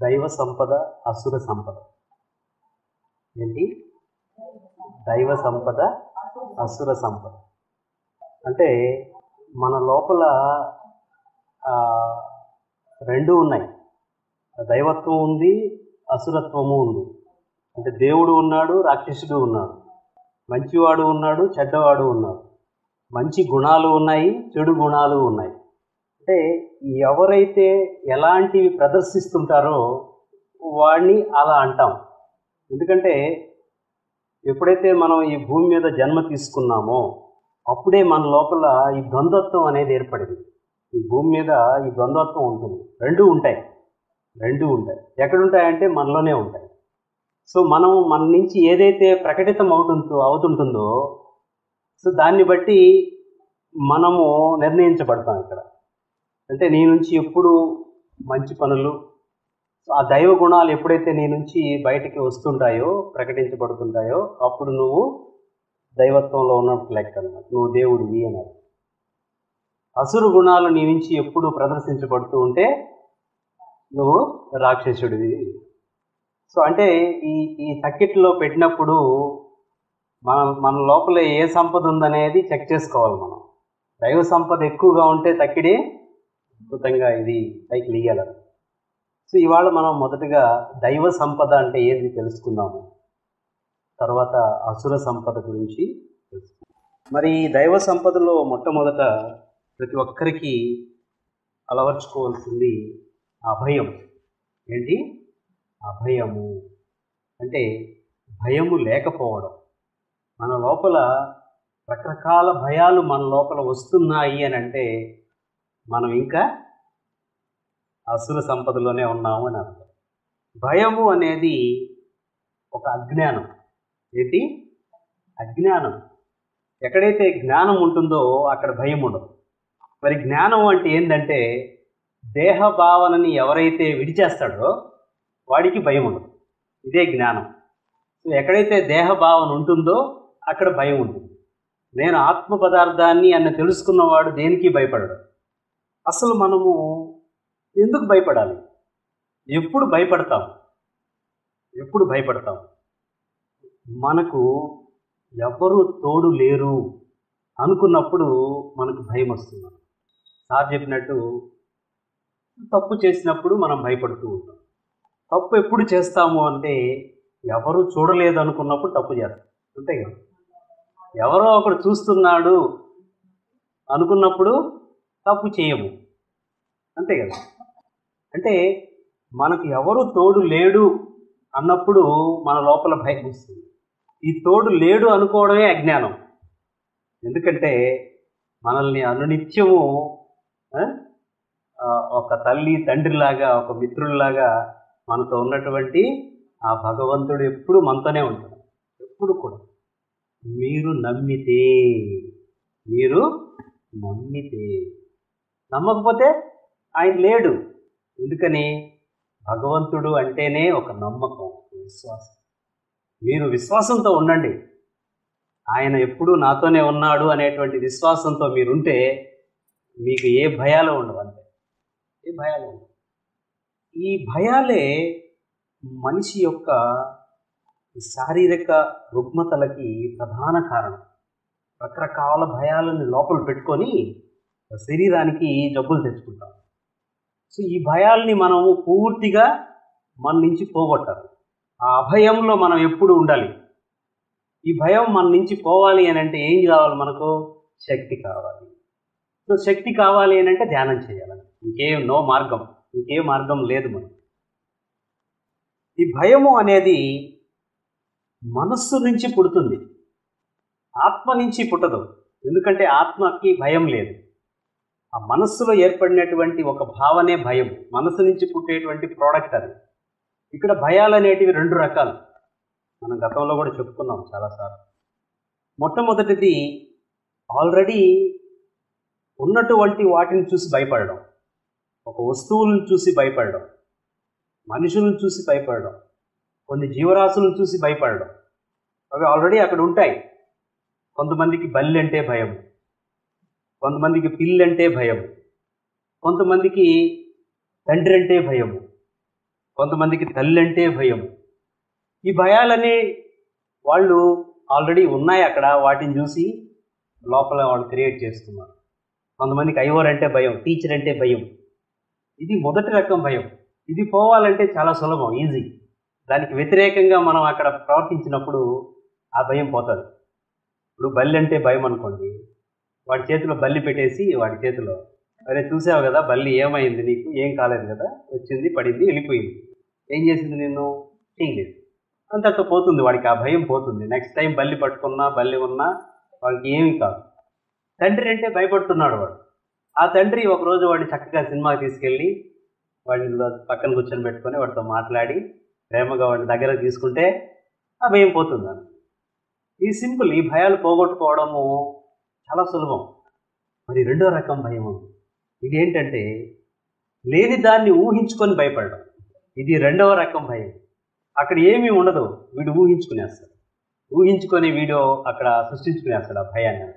దైవ సంపద అసుర సంపద ఏంటి దైవ సంపద అసుర సంపద అంటే మన లోపల ఆ, రెండు ఉన్నాయి దైవత్వం ఉంది అసురత్వము ఉంది అంటే దేవుడు ఉన్నాడు రాక్షసుడు ఉన్నాడు మంచివాడు ఉన్నాడు చెడ్డవాడు ఉన్నాడు మంచి గుణాలు ఉన్నాయి చెడు గుణాలు ఉన్నాయి అంటే ఎవరైతే ఎలాంటివి ప్రదర్శిస్తుంటారో వాడిని అలా అంటాం ఎందుకంటే ఎప్పుడైతే మనం ఈ భూమి మీద జన్మ తీసుకున్నామో అప్పుడే మన లోపల ఈ ద్వంద్వత్వం అనేది ఏర్పడింది ఈ భూమి మీద ఈ ద్వంద్వత్వం ఉంటుంది రెండు ఉంటాయి రెండు ఉంటాయి ఎక్కడ ఉంటాయంటే మనలోనే ఉంటాయి సో మనం మన నుంచి ఏదైతే ప్రకటితం అవుతుందో అవుతుంటుందో సో దాన్ని బట్టి మనము నిర్ణయించబడతాం ఇక్కడ అంటే నీ నుంచి ఎప్పుడు మంచి పనులు సో ఆ దైవ గుణాలు ఎప్పుడైతే నీ నుంచి బయటికి వస్తుంటాయో ప్రకటించబడుతుంటాయో అప్పుడు నువ్వు దైవత్వంలో ఉన్నట్టు లెక్క అన్నమాట నువ్వు దేవుడివి అన్నారు అసురు గుణాలు నీ నుంచి ఎప్పుడు ప్రదర్శించబడుతూ ఉంటే నువ్వు రాక్షసుడివి సో అంటే ఈ ఈ తక్కిట్లో పెట్టినప్పుడు మన మన లోపల ఏ సంపద ఉందనేది చెక్ చేసుకోవాలి మనం దైవ సంపద ఎక్కువగా ఉంటే తక్కిడి అద్భుతంగా ఇది పైకి లీయాలి సో ఇవాళ మనం మొదటగా దైవ సంపద అంటే ఏది తెలుసుకుందాము తర్వాత అసుర సంపద గురించి తెలుసుకుందాం మరి ఈ దైవ సంపదలో మొట్టమొదట ప్రతి ఒక్కరికి అలవర్చుకోవాల్సింది అభయం ఏంటి అభయము అంటే భయము లేకపోవడం మన లోపల రకరకాల భయాలు మన లోపల వస్తున్నాయి అని అంటే మనం ఇంకా అసుర సంపదలోనే ఉన్నాము అని అర్థం భయము అనేది ఒక అజ్ఞానం ఏంటి అజ్ఞానం ఎక్కడైతే జ్ఞానం ఉంటుందో అక్కడ భయం ఉండదు మరి జ్ఞానం అంటే ఏంటంటే దేహ భావనని ఎవరైతే విడిచేస్తాడో వాడికి భయం ఉండదు ఇదే జ్ఞానం సో ఎక్కడైతే దేహ భావన ఉంటుందో అక్కడ భయం ఉంటుంది నేను ఆత్మ పదార్థాన్ని అన్న తెలుసుకున్నవాడు దేనికి భయపడడు అసలు మనము ఎందుకు భయపడాలి ఎప్పుడు భయపడతాం ఎప్పుడు భయపడతాం మనకు ఎవ్వరూ తోడు లేరు అనుకున్నప్పుడు మనకు భయం వస్తుంది సార్ చెప్పినట్టు తప్పు చేసినప్పుడు మనం భయపడుతూ ఉంటాం తప్పు ఎప్పుడు చేస్తాము అంటే ఎవరు చూడలేదు అనుకున్నప్పుడు తప్పు చేస్తాం అంతే కదా ఎవరో ఒకడు చూస్తున్నాడు అనుకున్నప్పుడు తప్పు చేయము అంతే కదా అంటే మనకు ఎవరు తోడు లేడు అన్నప్పుడు మన లోపల భయం వస్తుంది ఈ తోడు లేడు అనుకోవడమే అజ్ఞానం ఎందుకంటే మనల్ని అనునిత్యము ఆ, ఆ, ఒక తల్లి తండ్రిలాగా ఒక మిత్రుల్లాగా మనతో ఉన్నటువంటి ఆ భగవంతుడు ఎప్పుడు మనతోనే ఉంటాడు ఎప్పుడు కూడా మీరు నమ్మితే మీరు నమ్మితే నమ్మకపోతే ఆయన లేడు ఎందుకని భగవంతుడు అంటేనే ఒక నమ్మకం విశ్వాసం మీరు విశ్వాసంతో ఉండండి ఆయన ఎప్పుడూ నాతోనే ఉన్నాడు అనేటువంటి విశ్వాసంతో మీరుంటే మీకు ఏ భయాలు ఉండవు అంతే ఏ భయాలు ఉండవు ఈ భయాలే మనిషి యొక్క శారీరక రుగ్మతలకి ప్రధాన కారణం రకరకాల భయాలను లోపల పెట్టుకొని శరీరానికి జబ్బులు తెచ్చుకుంటాం సో ఈ భయాల్ని మనము పూర్తిగా మన నుంచి పోగొట్టాలి ఆ అభయంలో మనం ఎప్పుడు ఉండాలి ఈ భయం మన నుంచి పోవాలి అని అంటే ఏం కావాలి మనకు శక్తి కావాలి సో శక్తి కావాలి అని అంటే ధ్యానం చేయాలి ఇంకేం నో మార్గం ఇంకే మార్గం లేదు మనకు ఈ భయము అనేది మనస్సు నుంచి పుడుతుంది ఆత్మ నుంచి పుట్టదు ఎందుకంటే ఆత్మకి భయం లేదు ఆ మనస్సులో ఏర్పడినటువంటి ఒక భావనే భయం మనసు నుంచి పుట్టేటువంటి ప్రోడక్ట్ అది ఇక్కడ భయాలు అనేటివి రెండు రకాలు మనం గతంలో కూడా చెప్పుకున్నాం చాలాసార్లు మొట్టమొదటిది ఆల్రెడీ ఉన్నటువంటి వాటిని చూసి భయపడడం ఒక వస్తువులను చూసి భయపడడం మనుషులను చూసి భయపడడం కొన్ని జీవరాశులను చూసి భయపడడం అవి ఆల్రెడీ అక్కడ ఉంటాయి కొంతమందికి బల్లి అంటే భయం కొంతమందికి పిల్లి అంటే భయం కొంతమందికి తండ్రి అంటే భయం కొంతమందికి తల్లి అంటే భయం ఈ భయాలని వాళ్ళు ఆల్రెడీ ఉన్నాయి అక్కడ వాటిని చూసి లోపల వాళ్ళు క్రియేట్ చేస్తున్నారు కొంతమందికి ఐవర్ అంటే భయం టీచర్ అంటే భయం ఇది మొదటి రకం భయం ఇది పోవాలంటే చాలా సులభం ఈజీ దానికి వ్యతిరేకంగా మనం అక్కడ ప్రవర్తించినప్పుడు ఆ భయం పోతుంది ఇప్పుడు బల్లి అంటే భయం అనుకోండి వాడి చేతిలో బల్లి పెట్టేసి వాడి చేతిలో అరే చూసావు కదా బల్లి ఏమైంది నీకు ఏం కాలేదు కదా వచ్చింది పడింది వెళ్ళిపోయింది ఏం చేసింది నిన్ను చేయలేదు అంతటితో పోతుంది వాడికి ఆ భయం పోతుంది నెక్స్ట్ టైం బల్లి పట్టుకున్నా బల్లి ఉన్నా వాడికి ఏమీ కాదు తండ్రి అంటే భయపడుతున్నాడు వాడు ఆ తండ్రి ఒకరోజు వాడిని చక్కగా సినిమాకి తీసుకెళ్ళి వాడిని పక్కన కూర్చొని పెట్టుకొని వాడితో మాట్లాడి ప్రేమగా వాడిని దగ్గర తీసుకుంటే ఆ భయం పోతుంది ఈ సింపుల్ ఈ భయాలు పోగొట్టుకోవడము చాలా సులభం మరి రెండో రకం భయం ఉంది ఇది ఏంటంటే లేని దాన్ని ఊహించుకొని భయపడడం ఇది రెండవ రకం భయం అక్కడ ఏమీ ఉండదు వీడు ఊహించుకునేస్తాడు ఊహించుకొని వీడు అక్కడ సృష్టించుకునేస్తాడు ఆ భయాన్ని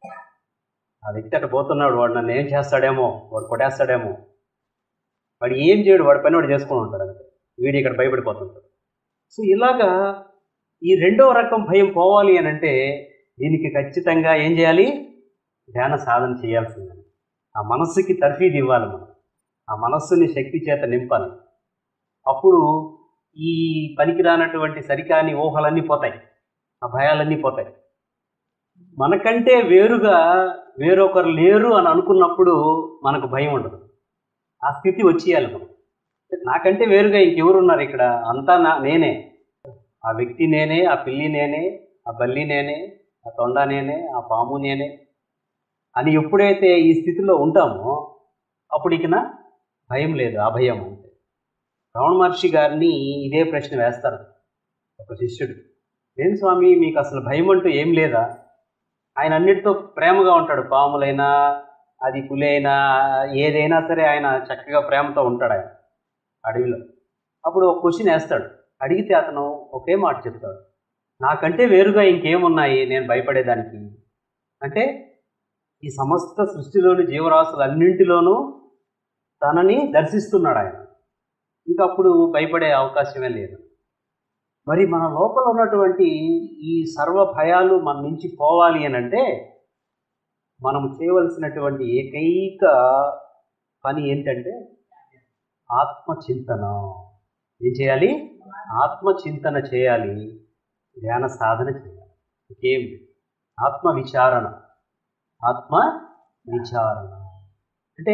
ఆ వ్యక్తి అక్కడ పోతున్నాడు వాడు నన్ను ఏం చేస్తాడేమో వాడు కొట్టేస్తాడేమో వాడు ఏం చేయడు వాడి పని వాడు చేసుకుని ఉంటాడు అంతే వీడు ఇక్కడ భయపడిపోతుంటాడు సో ఇలాగా ఈ రెండవ రకం భయం పోవాలి అని అంటే దీనికి ఖచ్చితంగా ఏం చేయాలి ధ్యాన సాధన చేయాల్సిందే ఆ మనస్సుకి తర్ఫీదు ఇవ్వాలి మనం ఆ మనస్సుని శక్తి చేత నింపాలి అప్పుడు ఈ పనికిరానటువంటి సరికాని ఊహలన్నీ పోతాయి ఆ భయాలన్నీ పోతాయి మనకంటే వేరుగా వేరొకరు లేరు అని అనుకున్నప్పుడు మనకు భయం ఉండదు ఆ స్థితి వచ్చేయాలి మనం నాకంటే వేరుగా ఇంకెవరు ఉన్నారు ఇక్కడ అంతా నా నేనే ఆ వ్యక్తి నేనే ఆ పిల్లి నేనే ఆ బల్లి నేనే ఆ తొండ నేనే ఆ పాము నేనే అని ఎప్పుడైతే ఈ స్థితిలో ఉంటామో అప్పుడు ఇక భయం లేదు అభయం అంటే రమణ మహర్షి గారిని ఇదే ప్రశ్న వేస్తారు ఒక శిష్యుడు ఏం స్వామి మీకు అసలు భయం అంటూ ఏం లేదా ఆయన అన్నిటితో ప్రేమగా ఉంటాడు పాములైనా అది పులైనా ఏదైనా సరే ఆయన చక్కగా ప్రేమతో ఉంటాడు ఆయన అడవిలో అప్పుడు ఒక క్వశ్చన్ వేస్తాడు అడిగితే అతను ఒకే మాట చెప్తాడు నాకంటే వేరుగా ఇంకేమున్నాయి నేను భయపడేదానికి అంటే ఈ సమస్త సృష్టిలోని జీవరాశులన్నింటిలోనూ తనని దర్శిస్తున్నాడు ఆయన ఇంకా అప్పుడు భయపడే అవకాశమే లేదు మరి మన లోపల ఉన్నటువంటి ఈ సర్వ భయాలు మన నుంచి పోవాలి అని అంటే మనం చేయవలసినటువంటి ఏకైక పని ఏంటంటే ఆత్మచింతన ఏం చేయాలి ఆత్మచింతన చేయాలి ధ్యాన సాధన చేయాలి ఇంకేం ఆత్మ విచారణ ఆత్మ విచారణ అంటే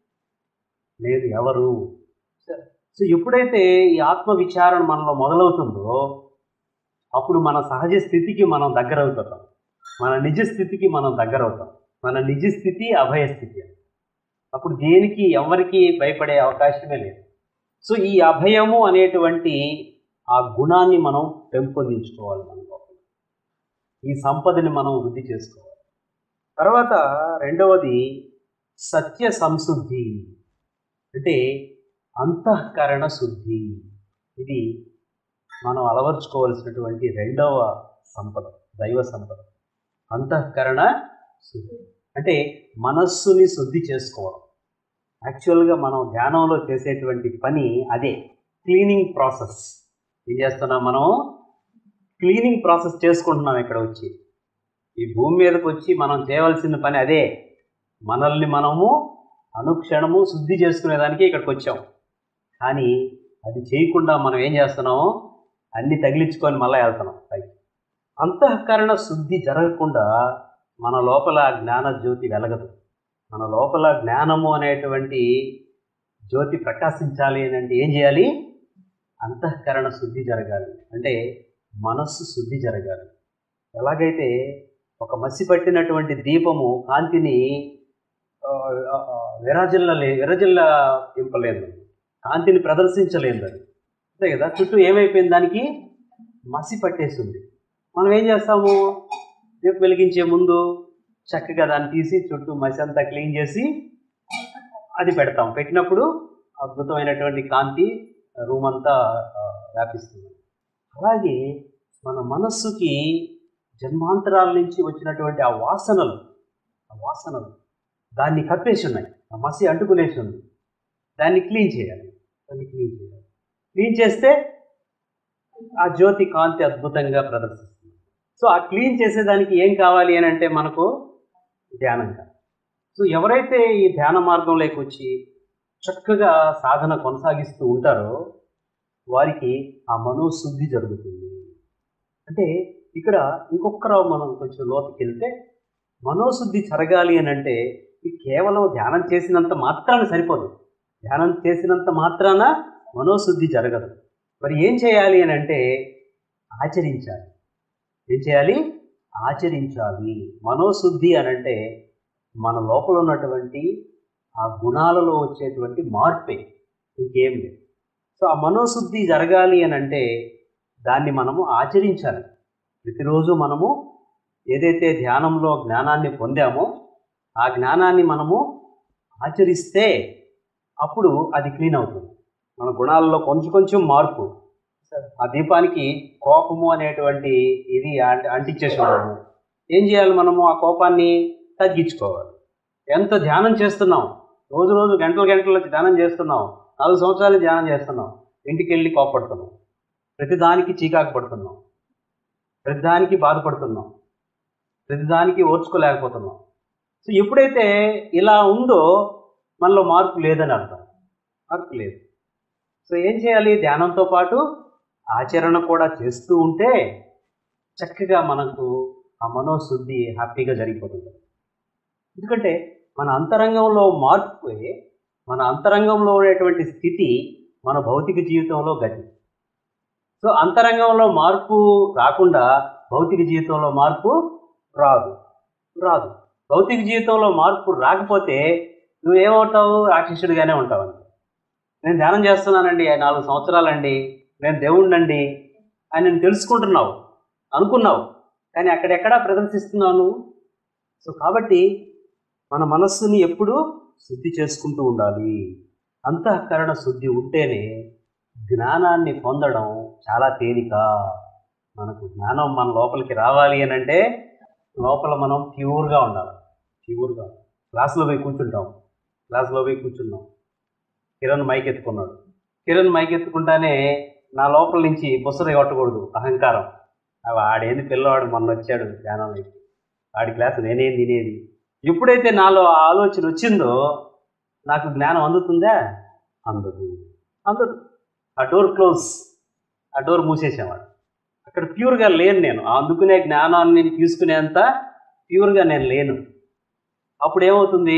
నేను ఎవరు సో ఎప్పుడైతే ఈ ఆత్మ విచారణ మనలో మొదలవుతుందో అప్పుడు మన సహజ స్థితికి మనం దగ్గర అవుతాం మన నిజ స్థితికి మనం దగ్గర అవుతాం మన నిజ స్థితి అభయ స్థితి అప్పుడు దేనికి ఎవరికి భయపడే అవకాశమే లేదు సో ఈ అభయము అనేటువంటి ఆ గుణాన్ని మనం పెంపొందించుకోవాలి మన లోపల ఈ సంపదని మనం వృద్ధి చేసుకోవాలి తర్వాత రెండవది సత్య సంశుద్ధి అంటే అంతఃకరణ శుద్ధి ఇది మనం అలవర్చుకోవాల్సినటువంటి రెండవ సంపద దైవ సంపద అంతఃకరణ శుద్ధి అంటే మనస్సుని శుద్ధి చేసుకోవడం యాక్చువల్గా మనం ధ్యానంలో చేసేటువంటి పని అదే క్లీనింగ్ ప్రాసెస్ ఏం చేస్తున్నాం మనం క్లీనింగ్ ప్రాసెస్ చేసుకుంటున్నాం ఇక్కడ వచ్చి ఈ భూమి మీదకి వచ్చి మనం చేయవలసిన పని అదే మనల్ని మనము అనుక్షణము శుద్ధి చేసుకునేదానికి ఇక్కడికి వచ్చాం కానీ అది చేయకుండా మనం ఏం చేస్తున్నాము అన్ని తగిలించుకొని మళ్ళీ వెళ్తున్నాం పైకి అంతఃకరణ శుద్ధి జరగకుండా మన లోపల జ్ఞాన జ్యోతి వెలగదు మన లోపల జ్ఞానము అనేటువంటి జ్యోతి ప్రకాశించాలి అని అంటే ఏం చేయాలి అంతఃకరణ శుద్ధి జరగాలి అంటే మనస్సు శుద్ధి జరగాలి ఎలాగైతే ఒక మసి పట్టినటువంటి దీపము కాంతిని ఆ, ఆ, ఆ, విరాజిల్లలే విరజిల్ల ఇంపలేదు కాంతిని ప్రదర్శించలేదు అది అంతే కదా చుట్టూ ఏమైపోయింది దానికి మసి పట్టేస్తుంది మనం ఏం చేస్తాము దీపం వెలిగించే ముందు చక్కగా దాన్ని తీసి చుట్టూ మసి అంతా క్లీన్ చేసి అది పెడతాం పెట్టినప్పుడు అద్భుతమైనటువంటి కాంతి రూమ్ అంతా ఆ, వ్యాపిస్తుంది అలాగే మన మనస్సుకి జన్మాంతరాల నుంచి వచ్చినటువంటి ఆ వాసనలు ఆ వాసనలు దాన్ని కప్పేసి ఉన్నాయి ఆ మసి అంటుకునేసి ఉంది దాన్ని క్లీన్ చేయాలి దాన్ని క్లీన్ చేయాలి క్లీన్ చేస్తే ఆ జ్యోతి కాంతి అద్భుతంగా ప్రదర్శిస్తుంది సో ఆ క్లీన్ చేసేదానికి ఏం కావాలి అని అంటే మనకు ధ్యానం కావాలి సో ఎవరైతే ఈ ధ్యాన మార్గంలోకి వచ్చి చక్కగా సాధన కొనసాగిస్తూ ఉంటారో వారికి ఆ మనోశుద్ధి జరుగుతుంది అంటే ఇక్కడ ఇంకొకరు మనం కొంచెం లోతుకి వెళ్తే మనోశుద్ధి జరగాలి అని అంటే ఇది కేవలం ధ్యానం చేసినంత మాత్రాన సరిపోదు ధ్యానం చేసినంత మాత్రాన మనోశుద్ధి జరగదు మరి ఏం చేయాలి అని అంటే ఆచరించాలి ఏం చేయాలి ఆచరించాలి మనోశుద్ధి అని అంటే మన లోపల ఉన్నటువంటి ఆ గుణాలలో వచ్చేటువంటి మార్పే ఇంకేం లేదు సో ఆ మనోశుద్ధి జరగాలి అని అంటే దాన్ని మనము ఆచరించాలి ప్రతిరోజు మనము ఏదైతే ధ్యానంలో జ్ఞానాన్ని పొందామో ఆ జ్ఞానాన్ని మనము ఆచరిస్తే అప్పుడు అది క్లీన్ అవుతుంది మన గుణాలలో కొంచెం కొంచెం మార్పు ఆ దీపానికి కోపము అనేటువంటి ఇది అంటి అంటించేసుకున్నాము ఏం చేయాలి మనము ఆ కోపాన్ని తగ్గించుకోవాలి ఎంత ధ్యానం చేస్తున్నాం రోజు రోజు గంటలు గంటలు ధ్యానం చేస్తున్నాం నాలుగు సంవత్సరాలు ధ్యానం చేస్తున్నాం ఇంటికి వెళ్ళి కోపడుతున్నాం ప్రతిదానికి చీకాకు పడుతున్నాం ప్రతిదానికి బాధపడుతున్నాం ప్రతిదానికి ఓర్చుకోలేకపోతున్నాం సో ఎప్పుడైతే ఇలా ఉందో మనలో మార్పు లేదని అర్థం మార్పు లేదు సో ఏం చేయాలి ధ్యానంతో పాటు ఆచరణ కూడా చేస్తూ ఉంటే చక్కగా మనకు ఆ మనోశుద్ధి హ్యాపీగా జరిగిపోతుంది ఎందుకంటే మన అంతరంగంలో మార్పు మన అంతరంగంలో ఉండేటువంటి స్థితి మన భౌతిక జీవితంలో గతి సో అంతరంగంలో మార్పు రాకుండా భౌతిక జీవితంలో మార్పు రాదు రాదు భౌతిక జీవితంలో మార్పు రాకపోతే నువ్వేమవుతావు రాక్షసుడిగానే ఉంటావు అంతే నేను ధ్యానం చేస్తున్నానండి నాలుగు సంవత్సరాలండి నేను దేవుణ్ణండి అని నేను తెలుసుకుంటున్నావు అనుకున్నావు కానీ అక్కడెక్కడా ప్రదర్శిస్తున్నావు నువ్వు సో కాబట్టి మన మనస్సుని ఎప్పుడూ శుద్ధి చేసుకుంటూ ఉండాలి అంతఃకరణ శుద్ధి ఉంటేనే జ్ఞానాన్ని పొందడం చాలా తేలిక మనకు జ్ఞానం మన లోపలికి రావాలి అని అంటే లోపల మనం ప్యూర్గా ఉండాలి ప్యూర్గా క్లాసులో పోయి కూర్చుంటాం క్లాసులో పోయి కూర్చున్నాం కిరణ్ మైక్ ఎత్తుకున్నాడు కిరణ్ మైక్ ఎత్తుకుంటానే నా లోపల నుంచి బుసర కొట్టకూడదు అహంకారం అవి ఆడేంది పిల్లవాడు మొన్న వచ్చాడు ధ్యానంలోకి ఆడి క్లాస్ నేనేం తినేది ఎప్పుడైతే నాలో ఆ ఆలోచన వచ్చిందో నాకు జ్ఞానం అందుతుందా అందదు అందదు ఆ డోర్ క్లోజ్ ఆ డోర్ మూసేసేవాడు అక్కడ ప్యూర్గా లేను నేను అందుకునే జ్ఞానాన్ని తీసుకునేంత ప్యూర్గా నేను లేను అప్పుడు ఏమవుతుంది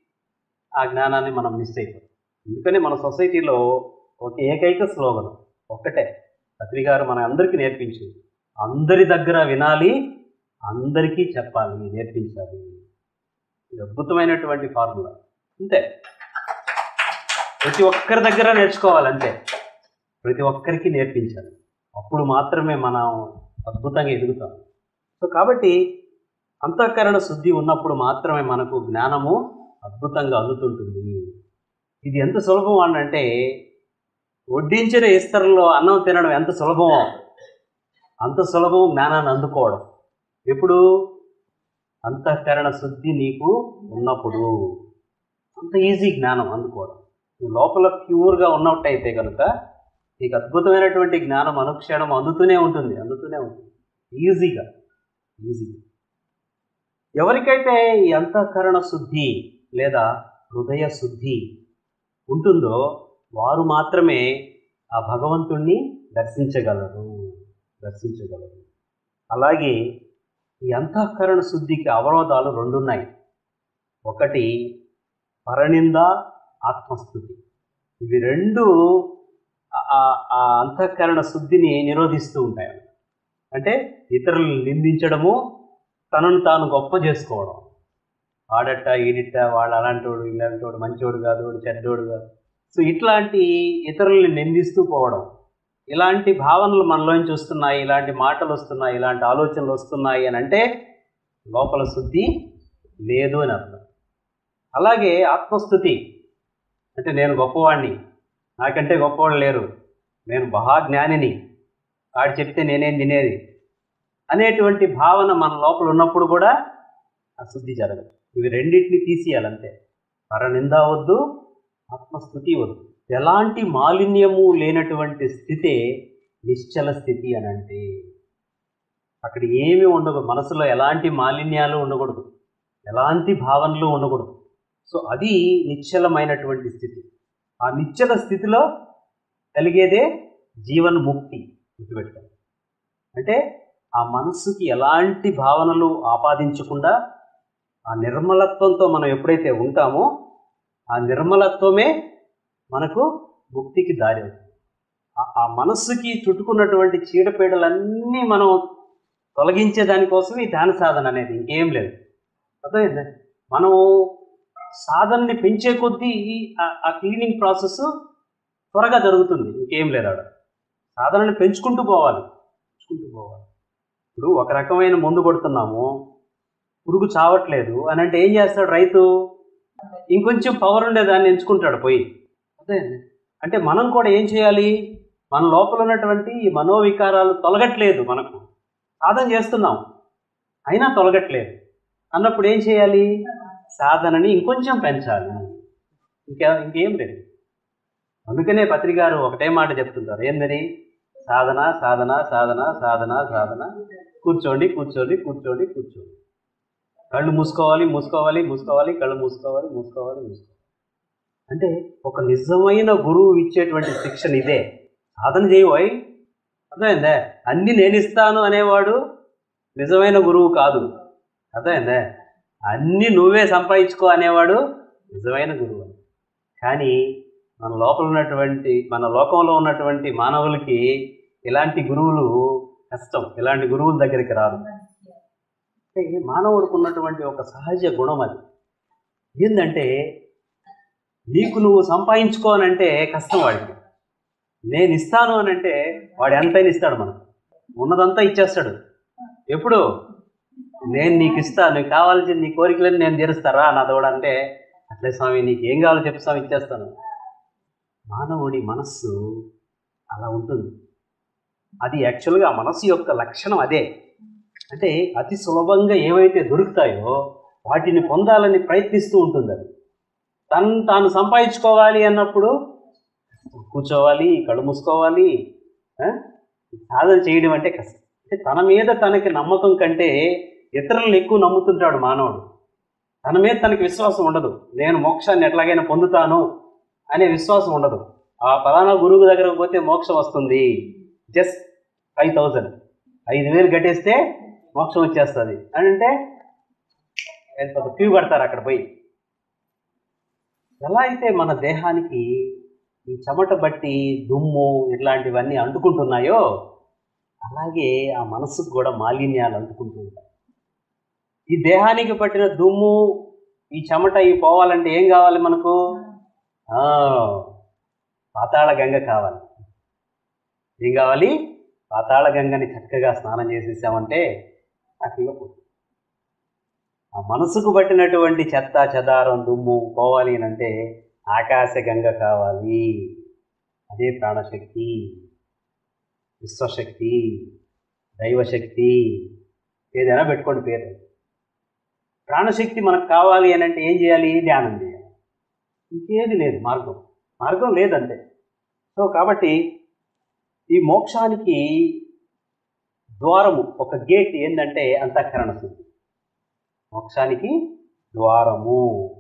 ఆ జ్ఞానాన్ని మనం మిస్ అయిపోతాం అందుకని మన సొసైటీలో ఒక ఏకైక స్లోగన్ ఒక్కటే పత్రి గారు మన అందరికీ నేర్పించింది అందరి దగ్గర వినాలి అందరికీ చెప్పాలి నేర్పించాలి ఇది అద్భుతమైనటువంటి ఫార్ములా అంతే ప్రతి ఒక్కరి దగ్గర నేర్చుకోవాలి అంతే ప్రతి ఒక్కరికి నేర్పించాలి అప్పుడు మాత్రమే మనం అద్భుతంగా ఎదుగుతాం సో కాబట్టి అంతఃకరణ శుద్ధి ఉన్నప్పుడు మాత్రమే మనకు జ్ఞానము అద్భుతంగా అందుతుంటుంది ఇది ఎంత సులభం అని అంటే వడ్డించిన ఇస్తరంలో అన్నం తినడం ఎంత సులభమో అంత సులభం జ్ఞానాన్ని అందుకోవడం ఎప్పుడు అంతఃకరణ శుద్ధి నీకు ఉన్నప్పుడు అంత ఈజీ జ్ఞానం అందుకోవడం నువ్వు లోపల ప్యూర్గా ఉన్నట్టయితే కనుక నీకు అద్భుతమైనటువంటి జ్ఞానం అనుక్షణం అందుతూనే ఉంటుంది అందుతూనే ఉంటుంది ఈజీగా ఈజీగా ఎవరికైతే ఈ అంతఃకరణ శుద్ధి లేదా హృదయ శుద్ధి ఉంటుందో వారు మాత్రమే ఆ భగవంతుణ్ణి దర్శించగలరు దర్శించగలరు అలాగే ఈ అంతఃకరణ శుద్ధికి అవరోధాలు రెండున్నాయి ఒకటి పరనింద ఆత్మస్థుతి ఇవి రెండు ఆ- ఆ అంతఃకరణ శుద్ధిని నిరోధిస్తూ ఉంటాయి అంటే ఇతరులను నిందించడము తనను తాను గొప్ప చేసుకోవడం ఆడట ఈడిట వాడు అలాంటోడు ఇలాంటోడు మంచోడు కాదు వాడు చెడ్డోడు కాదు సో ఇట్లాంటి ఇతరుల్ని నిందిస్తూ పోవడం ఇలాంటి భావనలు మనలోంచి వస్తున్నాయి ఇలాంటి మాటలు వస్తున్నాయి ఇలాంటి ఆలోచనలు వస్తున్నాయి అని అంటే లోపల శుద్ధి లేదు అని అర్థం అలాగే ఆత్మస్థుతి అంటే నేను గొప్పవాడిని నాకంటే గొప్పవాళ్ళు లేరు నేను మహాజ్ఞానిని వాడు చెప్తే నేనేం తినేది అనేటువంటి భావన మన లోపల ఉన్నప్పుడు కూడా ఆ శుద్ధి జరగదు ఇవి రెండింటిని తీసేయాలి అంతే పరనింద వద్దు ఆత్మస్థుతి వద్దు ఎలాంటి మాలిన్యము లేనటువంటి స్థితే నిశ్చల స్థితి అని అంటే అక్కడ ఏమీ ఉండకూడదు మనసులో ఎలాంటి మాలిన్యాలు ఉండకూడదు ఎలాంటి భావనలు ఉండకూడదు సో అది నిశ్చలమైనటువంటి స్థితి ఆ నిశ్చల స్థితిలో కలిగేదే జీవన్ ముక్తి గుర్తుపెట్టుకోండి అంటే ఆ మనస్సుకి ఎలాంటి భావనలు ఆపాదించకుండా ఆ నిర్మలత్వంతో మనం ఎప్పుడైతే ఉంటామో ఆ నిర్మలత్వమే మనకు ముక్తికి దారి అవుతుంది ఆ- ఆ మనస్సుకి చుట్టుకున్నటువంటి చీడపీడలన్నీ మనం తొలగించే దానికోసం ఈ ధ్యాన సాధన అనేది ఇంకేం లేదు అర్థమైందా మనం సాధనని పెంచే కొద్దీ ఆ- ఆ క్లీనింగ్ ప్రాసెస్ త్వరగా జరుగుతుంది ఇంకేం లేదు ఆడ సాధనని పెంచుకుంటూ పోవాలి పెంచుకుంటూ పోవాలి ఇప్పుడు ఒక రకమైన మందు కొడుతున్నాము పురుగు చావట్లేదు అని అంటే ఏం చేస్తాడు రైతు ఇంకొంచెం పవర్ ఉండేదాన్ని ఎంచుకుంటాడు పోయి అదే అంటే మనం కూడా ఏం చేయాలి మన లోపల ఉన్నటువంటి ఈ మనోవికారాలు తొలగట్లేదు మనకు సాధన చేస్తున్నాం అయినా తొలగట్లేదు అన్నప్పుడు ఏం చేయాలి సాధనని ఇంకొంచెం పెంచాలి ఇంకా ఇంకేం లేదు అందుకనే పత్రికారు ఒకటే మాట చెప్తుంటారు ఏందని సాధన సాధన సాధన సాధన సాధన కూర్చోండి కూర్చోండి కూర్చోండి కూర్చోండి కళ్ళు మూసుకోవాలి మూసుకోవాలి మూసుకోవాలి కళ్ళు మూసుకోవాలి మూసుకోవాలి మూసుకోవాలి అంటే ఒక నిజమైన గురువు ఇచ్చేటువంటి శిక్షణ ఇదే సాధన చేయబోయ్ అర్థమైందే అన్ని నేను ఇస్తాను అనేవాడు నిజమైన గురువు కాదు అర్థమైందే అన్ని నువ్వే సంపాదించుకో అనేవాడు నిజమైన గురువు అని కానీ మన లోపల ఉన్నటువంటి మన లోకంలో ఉన్నటువంటి మానవులకి ఇలాంటి గురువులు కష్టం ఇలాంటి గురువుల దగ్గరికి రారు అంటే మానవుడికి ఉన్నటువంటి ఒక సహజ గుణం అది ఏంటంటే నీకు నువ్వు సంపాదించుకోనంటే కష్టం వాడికి నేను ఇస్తాను అని అంటే వాడు ఎంతైనా ఇస్తాడు మనకు ఉన్నదంతా ఇచ్చేస్తాడు ఎప్పుడు నేను నీకు ఇస్తాను నీకు కావాల్సిన నీ కోరికలను నేను తీరుస్తారా నాతో కూడా అంటే అట్లే స్వామి నీకు ఏం కావాలో చెప్పు స్వామి ఇచ్చేస్తాను మానవుడి మనస్సు అలా ఉంటుంది అది యాక్చువల్గా ఆ మనస్సు యొక్క లక్షణం అదే అంటే అతి సులభంగా ఏవైతే దొరుకుతాయో వాటిని పొందాలని ప్రయత్నిస్తూ ఉంటుంది అది తను తాను సంపాదించుకోవాలి అన్నప్పుడు కూర్చోవాలి కళ్ళు మూసుకోవాలి ఆ? సాధన చేయడం అంటే కష్టం అంటే తన మీద తనకి నమ్మకం కంటే ఇతరులను ఎక్కువ నమ్ముతుంటాడు మానవుడు తన మీద తనకి విశ్వాసం ఉండదు నేను మోక్షాన్ని ఎట్లాగైనా పొందుతాను అనే విశ్వాసం ఉండదు ఆ పలానా గురువు దగ్గరకు పోతే మోక్షం వస్తుంది జస్ట్ ఫైవ్ థౌజండ్ ఐదు వేలు కట్టేస్తే మోక్షం వచ్చేస్తుంది అని అంటే ఎంత క్యూ కడతారు అక్కడ పోయి ఎలా అయితే మన దేహానికి ఈ చెమట బట్టి దుమ్ము ఇట్లాంటివన్నీ అంటుకుంటున్నాయో అలాగే ఆ మనసుకు కూడా మాలిన్యాలు అంటుకుంటూ ఉంటాయి ఈ దేహానికి పట్టిన దుమ్ము ఈ చెమట ఇవి పోవాలంటే ఏం కావాలి మనకు ఆ, పాతాళ గంగ కావాలి ఏం కావాలి పాతాళ గంగని చక్కగా స్నానం చేసేసామంటే హ్యాపీగా పోతుంది ఆ మనసుకు పట్టినటువంటి చెత్త చెదారం దుమ్ము పోవాలి అని అంటే ఆకాశ గంగ కావాలి అదే ప్రాణశక్తి విశ్వశక్తి దైవశక్తి ఏదైనా పెట్టుకోండి పేరు ప్రాణశక్తి మనకు కావాలి అని అంటే ఏం చేయాలి ధ్యానం చేయాలి ఇంకేది లేదు మార్గం మార్గం లేదంతే సో కాబట్టి ఈ మోక్షానికి ద్వారము ఒక గేట్ ఏంటంటే అంతఃకరణ శుద్ధి మోక్షానికి ద్వారము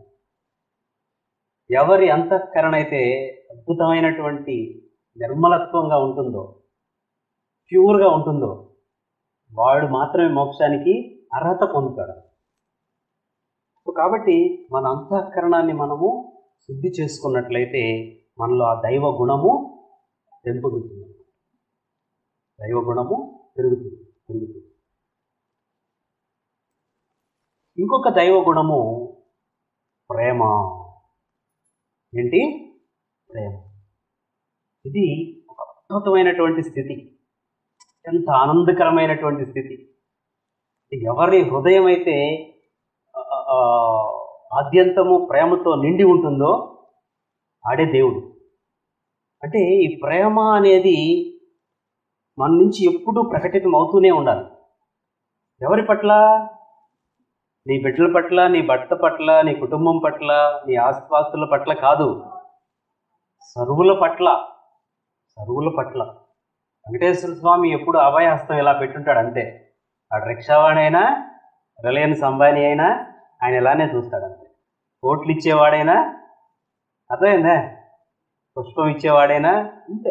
ఎవరి అంతఃకరణ అయితే అద్భుతమైనటువంటి నిర్మలత్వంగా ఉంటుందో ప్యూర్గా ఉంటుందో వాడు మాత్రమే మోక్షానికి అర్హత పొందుతాడు సో కాబట్టి మన అంతఃకరణాన్ని మనము శుద్ధి చేసుకున్నట్లయితే మనలో ఆ దైవ గుణము పెంపుతుంది దైవ గుణము పెరుగుతుంది పెరుగుతుంది ఇంకొక దైవ గుణము ప్రేమ ఏంటి ప్రేమ ఇది ఒక అద్భుతమైనటువంటి స్థితి ఎంత ఆనందకరమైనటువంటి స్థితి ఎవరి హృదయం అయితే ఆ, ఆ, ఆద్యంతము ప్రేమతో నిండి ఉంటుందో ఆడే దేవుడు అంటే ఈ ప్రేమ అనేది మన నుంచి ఎప్పుడూ ప్రకటితం అవుతూనే ఉండాలి ఎవరి పట్ల నీ బిడ్డల పట్ల నీ భర్త పట్ల నీ కుటుంబం పట్ల నీ ఆస్తిపాస్తుల పట్ల కాదు సరువుల పట్ల సరువుల పట్ల వెంకటేశ్వర స్వామి ఎప్పుడు అభయహస్తం ఇలా పెట్టుంటాడు అంతే ఆ రిక్షావాడైనా రిలయన్స్ అంబానీ అయినా ఆయన ఇలానే చూస్తాడు అంతే కోట్లు ఇచ్చేవాడైనా అర్థమైందా పుష్పం ఇచ్చేవాడైనా అంతే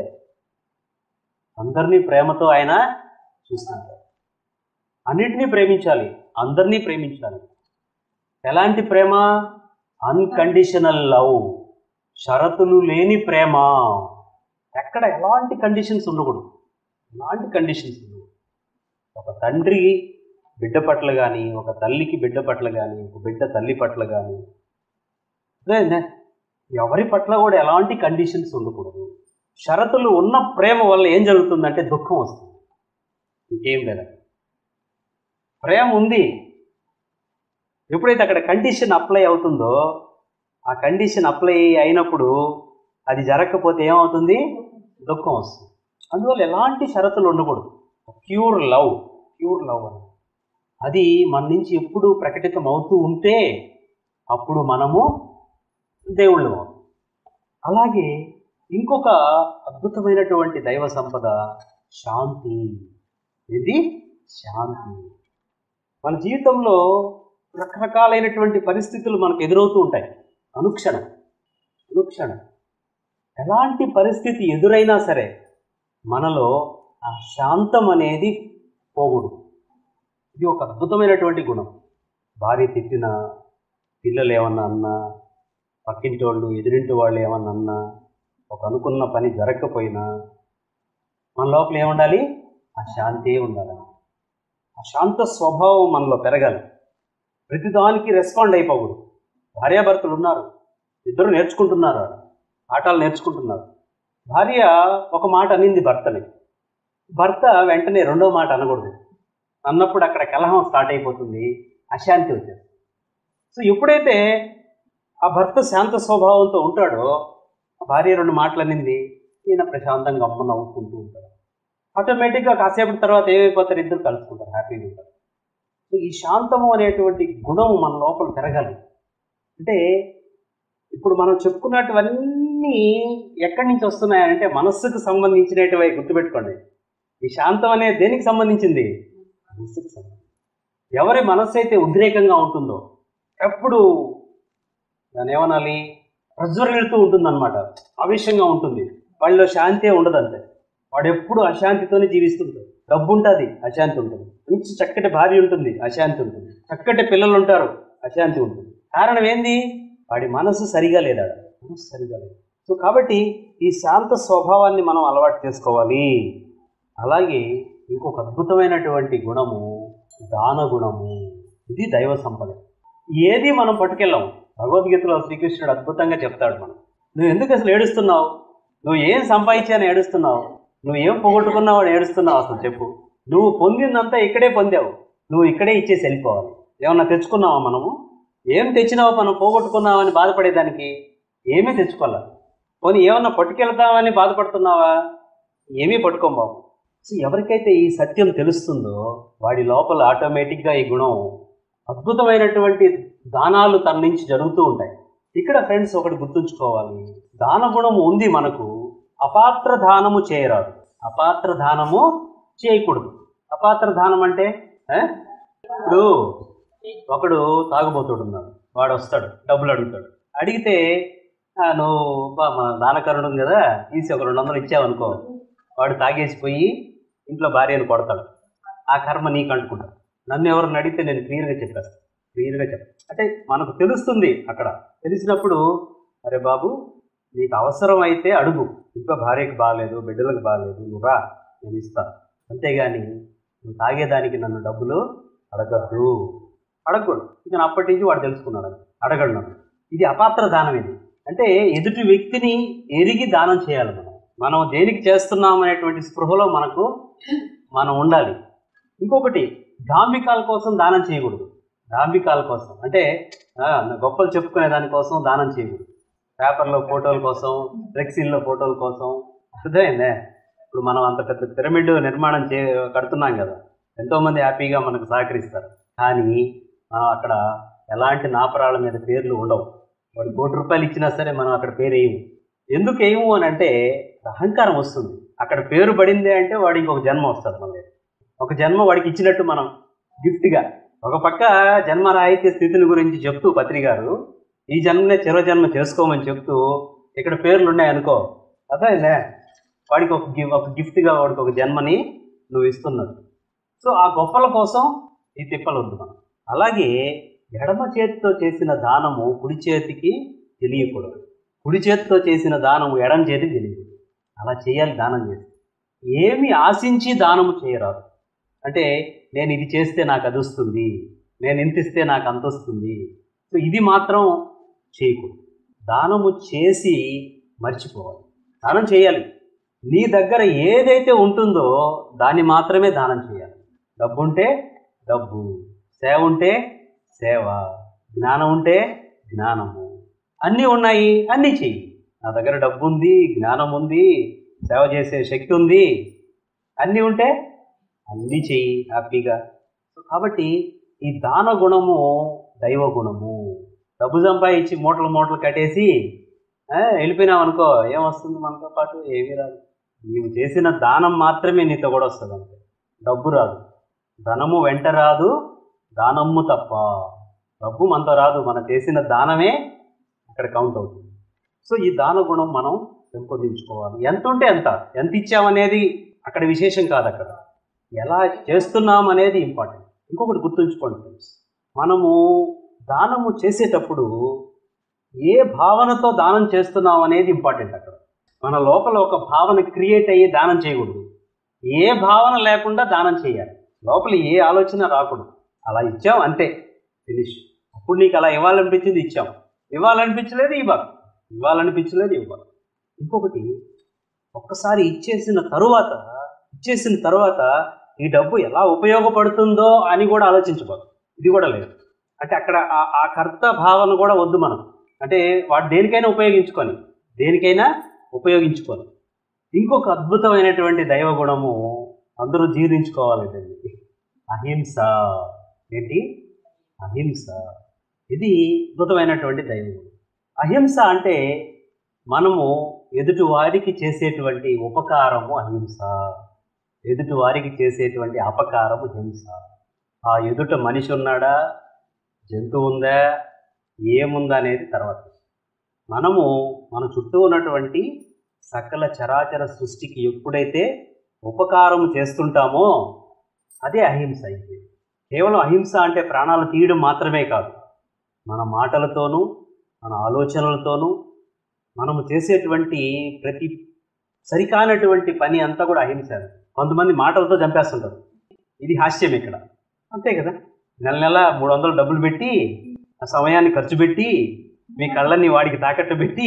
అందరినీ ప్రేమతో ఆయన చూస్తుంటాడు అన్నిటినీ ప్రేమించాలి అందరినీ ప్రేమించాలి ఎలాంటి ప్రేమ అన్కండిషనల్ లవ్ షరతులు లేని ప్రేమ ఎక్కడ ఎలాంటి కండిషన్స్ ఉండకూడదు ఎలాంటి కండిషన్స్ ఉండకూడదు ఒక తండ్రి బిడ్డ పట్ల కానీ ఒక తల్లికి బిడ్డ పట్ల కానీ ఒక బిడ్డ తల్లి పట్ల కానీ అదే ఎవరి పట్ల కూడా ఎలాంటి కండిషన్స్ ఉండకూడదు షరతులు ఉన్న ప్రేమ వల్ల ఏం జరుగుతుందంటే దుఃఖం వస్తుంది ఇంకేం లేదు ప్రేమ ఉంది ఎప్పుడైతే అక్కడ కండిషన్ అప్లై అవుతుందో ఆ కండిషన్ అప్లై అయినప్పుడు అది జరగకపోతే ఏమవుతుంది దుఃఖం వస్తుంది అందువల్ల ఎలాంటి షరతులు ఉండకూడదు ప్యూర్ లవ్ ప్యూర్ లవ్ అని అది మన నుంచి ఎప్పుడు ప్రకటితం అవుతూ ఉంటే అప్పుడు మనము దేవుళ్ళు అవుతాం అలాగే ఇంకొక అద్భుతమైనటువంటి దైవ సంపద శాంతి ఇది శాంతి మన జీవితంలో రకరకాలైనటువంటి పరిస్థితులు మనకు ఎదురవుతూ ఉంటాయి అనుక్షణం అనుక్షణం ఎలాంటి పరిస్థితి ఎదురైనా సరే మనలో ఆ శాంతం అనేది పోకూడదు ఇది ఒక అద్భుతమైనటువంటి గుణం భార్య తిట్టిన పిల్లలు ఏమన్నా అన్నా పక్కింటి వాళ్ళు ఎదురింటి వాళ్ళు ఏమన్నా అన్నా ఒక అనుకున్న పని జరగకపోయినా మన లోపల ఏముండాలి ఆ శాంతి ఉండాలి ఆ శాంత స్వభావం మనలో పెరగాలి ప్రతిదానికి రెస్పాండ్ అయిపోకూడదు భార్యాభర్తలు ఉన్నారు ఇద్దరు నేర్చుకుంటున్నారు ఆడ. ఆటలు నేర్చుకుంటున్నారు భార్య ఒక మాట అనింది భర్తని భర్త వెంటనే రెండో మాట అనకూడదు అన్నప్పుడు అక్కడ కలహం స్టార్ట్ అయిపోతుంది అశాంతి వచ్చేస్తుంది సో ఎప్పుడైతే ఆ భర్త శాంత స్వభావంతో ఉంటాడో ఆ భార్య రెండు మాటలు అనింది ఈయన ప్రశాంతంగా అమ్మ నవ్వుకుంటూ ఉంటాడు ఆటోమేటిక్గా కాసేపటి తర్వాత ఏమైపోతారు ఇద్దరు కలుసుకుంటారు హ్యాపీగా ఉంటారు సో ఈ శాంతము అనేటువంటి గుణం మన లోపల పెరగాలి అంటే ఇప్పుడు మనం చెప్పుకున్నటువన్నీ ఎక్కడి నుంచి వస్తున్నాయంటే మనస్సుకు సంబంధించినటివై గుర్తుపెట్టుకోండి ఈ శాంతం అనేది దేనికి సంబంధించింది మనస్సుకు సంబంధించి ఎవరి మనస్సు అయితే ఉద్రేకంగా ఉంటుందో ఎప్పుడు దాన్ని ఏమనాలి ప్రజ్వరిల్లుతూ ఉంటుందన్నమాట ఆవేశంగా ఉంటుంది వాళ్ళలో శాంతే ఉండదంతే వాడు ఎప్పుడు అశాంతితోనే జీవిస్తుంటాడు డబ్బు ఉంటుంది అశాంతి ఉంటుంది మంచి చక్కటి భార్య ఉంటుంది అశాంతి ఉంటుంది చక్కటి పిల్లలు ఉంటారు అశాంతి ఉంటుంది కారణం ఏంది వాడి మనసు సరిగా లేదా మనసు సరిగా లేదు సో కాబట్టి ఈ శాంత స్వభావాన్ని మనం అలవాటు చేసుకోవాలి అలాగే ఇంకొక అద్భుతమైనటువంటి గుణము దాన గుణము ఇది దైవ సంపద ఏది మనం పట్టుకెళ్ళాము భగవద్గీతలో శ్రీకృష్ణుడు అద్భుతంగా చెప్తాడు మనం నువ్వు ఎందుకు అసలు ఏడుస్తున్నావు నువ్వు ఏం సంపాదించాని ఏడుస్తున్నావు నువ్వు ఏం పోగొట్టుకున్నావు అని ఏడుస్తున్నావు అసలు చెప్పు నువ్వు పొందిందంతా ఇక్కడే పొందావు నువ్వు ఇక్కడే ఇచ్చేసి వెళ్ళిపోవాలి ఏమన్నా తెచ్చుకున్నావా మనము ఏం తెచ్చినావో మనం పోగొట్టుకున్నావని బాధపడేదానికి ఏమీ తెచ్చుకోవాలి పోనీ ఏమన్నా పట్టుకెళ్తామని బాధపడుతున్నావా ఏమీ పట్టుకోం బాబు సో ఎవరికైతే ఈ సత్యం తెలుస్తుందో వాడి లోపల ఆటోమేటిక్గా ఈ గుణం అద్భుతమైనటువంటి దానాలు తన నుంచి జరుగుతూ ఉంటాయి ఇక్కడ ఫ్రెండ్స్ ఒకటి గుర్తుంచుకోవాలి దాన గుణం ఉంది మనకు అపాత్ర దానము చేయరాదు అపాత్ర దానము చేయకూడదు అపాత్ర దానం అంటే ఏ? ఇప్పుడు ఒకడు తాగుబోతుడు ఉన్నాడు వాడు వస్తాడు డబ్బులు అడుగుతాడు అడిగితే "ఆ, నువ్వు బా మా దానకరుడు ఉంది కదా తీసి ఒక రెండు వందలు ఇచ్చావనుకో వాడు తాగేసి పోయి ఇంట్లో భార్యను కొడతాడు ఆ కర్మ నీకు అంటుకుంటాడు నన్ను ఎవరిని అడిగితే నేను క్లియర్గా చెప్పేస్తాను క్లియర్గా చెప్తాను అంటే మనకు తెలుస్తుంది అక్కడ తెలిసినప్పుడు అరే బాబు నీకు అవసరం అయితే అడుగు ఇంట్లో భార్యకు బాగాలేదు బిడ్డలకు బాగాలేదు నువ్వు రా నేను ఇస్తాను అంతేగాని నువ్వు తాగేదానికి నన్ను డబ్బులు అడగద్దు అడగకూడదు ఇక అప్పటి నుంచి వాడు తెలుసుకున్నాడు అది. అడగడు నన్ను ఇది అపాత్ర దానం ఇది అంటే ఎదుటి వ్యక్తిని ఎరిగి దానం చేయాలి మనం మనం దేనికి చేస్తున్నాం అనేటువంటి స్పృహలో మనకు మనం ఉండాలి ఇంకొకటి డాంబికాల కోసం దానం చేయకూడదు డాంబికాల కోసం అంటే ఆ, నా గొప్పలు చెప్పుకునే దానికోసం దానం చేయకూడదు పేపర్లో ఫోటోల కోసం ఫ్లెక్సీల్లో ఫోటోల కోసం అర్థమైందే ఇప్పుడు మనం అంత పెద్ద పిరమిడ్ నిర్మాణం చే కడుతున్నాం కదా ఎంతోమంది హ్యాపీగా మనకు సహకరిస్తారు కానీ మనం అక్కడ ఎలాంటి నాపరాల మీద పేర్లు ఉండవు వాడు కోటి రూపాయలు ఇచ్చినా సరే మనం అక్కడ పేరు వేయము ఎందుకు ఏమో అని అంటే అహంకారం వస్తుంది అక్కడ పేరు పడింది అంటే వాడికి ఇంకొక జన్మ వస్తుంది మళ్ళీ ఒక జన్మ వాడికి ఇచ్చినట్టు మనం గిఫ్ట్గా ఒక పక్క జన్మ రాహిత్య స్థితిని గురించి చెప్తూ పత్రి గారు ఈ జన్మనే చిర జన్మ చేసుకోమని చెప్తూ ఇక్కడ పేర్లు ఉన్నాయనుకో అదే వాడికి ఒక గి ఒక గిఫ్ట్గా వాడికి ఒక జన్మని నువ్వు ఇస్తున్నావు సో ఆ గొప్పల కోసం ఈ తిప్పలు వద్దు మనం అలాగే ఎడమ చేతితో చేసిన దానము కుడి చేతికి తెలియకూడదు కుడి చేతితో చేసిన దానము ఎడమ చేతికి తెలియదు అలా చేయాలి దానం చేస్తే ఏమి ఆశించి దానము చేయరాదు అంటే నేను ఇది చేస్తే నాకు అది వస్తుంది నేను ఇంత ఇస్తే నాకు అంత వస్తుంది సో ఇది మాత్రం చేయకూడదు దానము చేసి మర్చిపోవాలి దానం చేయాలి నీ దగ్గర ఏదైతే ఉంటుందో దాన్ని మాత్రమే దానం చేయాలి డబ్బు ఉంటే డబ్బు సేవ ఉంటే సేవ జ్ఞానం ఉంటే జ్ఞానము అన్నీ ఉన్నాయి అన్నీ చెయ్యి నా దగ్గర డబ్బు ఉంది జ్ఞానం ఉంది సేవ చేసే శక్తి ఉంది అన్నీ ఉంటే అన్నీ చెయ్యి హ్యాపీగా సో కాబట్టి ఈ దాన గుణము దైవ గుణము డబ్బు సంపాదించి మూటలు మూటలు కట్టేసి ఆ, వెళ్ళిపోయినాం అనుకో ఏమొస్తుంది మనతో పాటు ఏమీ రాదు నీవు చేసిన దానం మాత్రమే నీతో కూడా వస్తుంది అంతే డబ్బు రాదు ధనము వెంట రాదు దానము తప్ప డబ్బు మనతో రాదు మనం చేసిన దానమే అక్కడ కౌంట్ అవుతుంది సో ఈ దాన గుణం మనం పెంపొందించుకోవాలి ఎంత ఉంటే ఎంత ఎంత ఇచ్చామనేది అక్కడ విశేషం కాదు అక్కడ ఎలా చేస్తున్నాం అనేది ఇంపార్టెంట్ ఇంకొకటి గుర్తుంచుకోండి ఫ్రెండ్స్ మనము దానము చేసేటప్పుడు ఏ భావనతో దానం చేస్తున్నాం అనేది ఇంపార్టెంట్ అక్కడ మన లోపల ఒక భావన క్రియేట్ అయ్యి దానం చేయకూడదు ఏ భావన లేకుండా దానం చేయాలి లోపల ఏ ఆలోచన రాకూడదు అలా ఇచ్చాం అంతే ఫినిష్ అప్పుడు నీకు అలా ఇవ్వాలనిపించింది ఇచ్చాం ఇవ్వాలనిపించలేదు ఇవ్వాలి ఇవ్వాలనిపించలేదు ఇవ్వాలి ఇంకొకటి ఒక్కసారి ఇచ్చేసిన తరువాత ఇచ్చేసిన తరువాత ఈ డబ్బు ఎలా ఉపయోగపడుతుందో అని కూడా ఆలోచించబోదు ఇది కూడా లేదు అంటే అక్కడ ఆ- ఆ కర్త భావన కూడా వద్దు మనం అంటే వాడు దేనికైనా ఉపయోగించుకొని దేనికైనా ఉపయోగించుకొని ఇంకొక అద్భుతమైనటువంటి దైవ గుణము అందరూ జీర్ణించుకోవాలి దీన్ని అహింస ఏంటి అహింస ఇది అద్భుతమైనటువంటి దైవ గుణం అహింస అంటే మనము ఎదుటి వారికి చేసేటువంటి ఉపకారము అహింస ఎదుటి వారికి చేసేటువంటి అపకారము హింస ఆ ఎదుట మనిషి ఉన్నాడా జంతువు ఉందా ఏముందా అనేది తర్వాత మనము మన చుట్టూ ఉన్నటువంటి సకల చరాచర సృష్టికి ఎప్పుడైతే ఉపకారం చేస్తుంటామో అదే అహింస అయితే కేవలం అహింస అంటే ప్రాణాలు తీయడం మాత్రమే కాదు మన మాటలతోనూ మన ఆలోచనలతోనూ మనము చేసేటువంటి ప్రతి సరికానటువంటి పని అంతా కూడా అహింస కొంతమంది మాటలతో చంపేస్తుంటారు ఇది హాస్యం ఇక్కడ అంతే కదా నెల నెల మూడు వందలు డబ్బులు పెట్టి ఆ సమయాన్ని ఖర్చు పెట్టి మీ కళ్ళని వాడికి తాకట్టు పెట్టి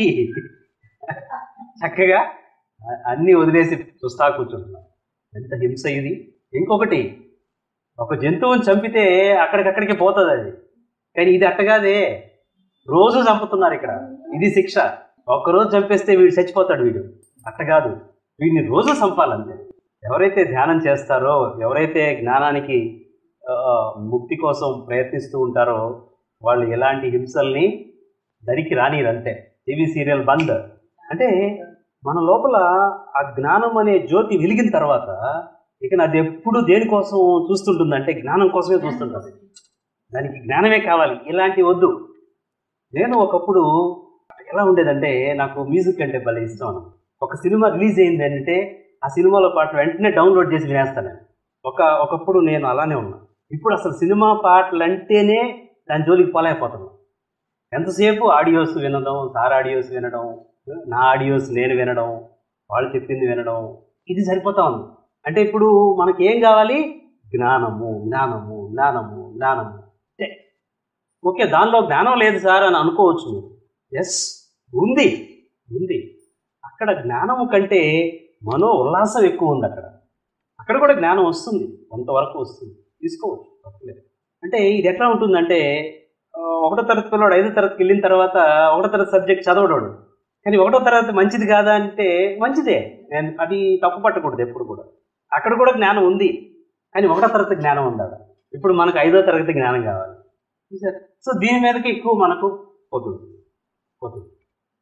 చక్కగా అ- అన్నీ వదిలేసి చూస్తా కూర్చుంటున్నారు ఎంత హింస ఇది ఇంకొకటి ఒక జంతువుని చంపితే అక్కడికక్కడికి పోతుంది అది కానీ ఇది అట్టగాదే రోజు చంపుతున్నారు ఇక్కడ ఇది శిక్ష ఒక్కరోజు చంపేస్తే వీడు చచ్చిపోతాడు వీడు అట్ట కాదు వీడిని రోజు చంపాలంతే ఎవరైతే ధ్యానం చేస్తారో ఎవరైతే జ్ఞానానికి ఆ, ముక్తి కోసం ప్రయత్నిస్తూ ఉంటారో వాళ్ళు ఎలాంటి హింసల్ని దరికి రానిరంతే టీవీ సీరియల్ బంద్ అంటే మన లోపల ఆ జ్ఞానం అనే జ్యోతి వెలిగిన తర్వాత ఇక అది ఎప్పుడు దేనికోసం చూస్తుంటుందంటే జ్ఞానం కోసమే చూస్తుంటుంది దానికి జ్ఞానమే కావాలి ఇలాంటి వద్దు నేను ఒకప్పుడు ఎలా ఉండేదంటే నాకు మ్యూజిక్ అంటే భలే ఇష్టం అన్నమాట. ఒక సినిమా రిలీజ్ అయింది అంటే ఆ సినిమాలో పాట వెంటనే డౌన్లోడ్ చేసి వినేస్తాను నేను. ఒక ఒకప్పుడు నేను అలానే ఉన్నా ఇప్పుడు అసలు సినిమా పాటలు అంటేనే దాని జోలికి పోలేకపోతున్నాను ఎంతసేపు ఆడియోస్ వినడం సార్ ఆడియోస్ వినడం నా ఆడియోస్ నేను వినడం వాళ్ళు చెప్పింది వినడం ఇది సరిపోతా ఉంది అంటే ఇప్పుడు మనకి ఏం కావాలి జ్ఞానము జ్ఞానము జ్ఞానము జ్ఞానము అంటే ఓకే దానిలో జ్ఞానం లేదు సార్ అని అనుకోవచ్చు మీరు ఎస్ ఉంది ఉంది అక్కడ జ్ఞానము కంటే మనో ఉల్లాసం ఎక్కువ ఉంది అక్కడ అక్కడ కూడా జ్ఞానం వస్తుంది కొంతవరకు వస్తుంది తీసుకోవచ్చు తప్పలేదు అంటే ఇది ఎట్లా ఉంటుందంటే ఆ, ఒకటో తరగతి పిల్లవాడు ఐదో తరగతికి వెళ్ళిన తర్వాత ఒకటో తరగతి సబ్జెక్ట్ చదవడాడు కానీ ఒకటో తరగతి మంచిది కాదా అంటే మంచిదే నేను అది తప్పు పట్టకూడదు ఎప్పుడు కూడా అక్కడ కూడా జ్ఞానం ఉంది కానీ ఒకటో తరగతి జ్ఞానం ఉందా ఇప్పుడు మనకు ఐదో తరగతి జ్ఞానం కావాలి చూసారా? సో దీని మీదకి ఎక్కువ మనకు పోతుంది పోతుంది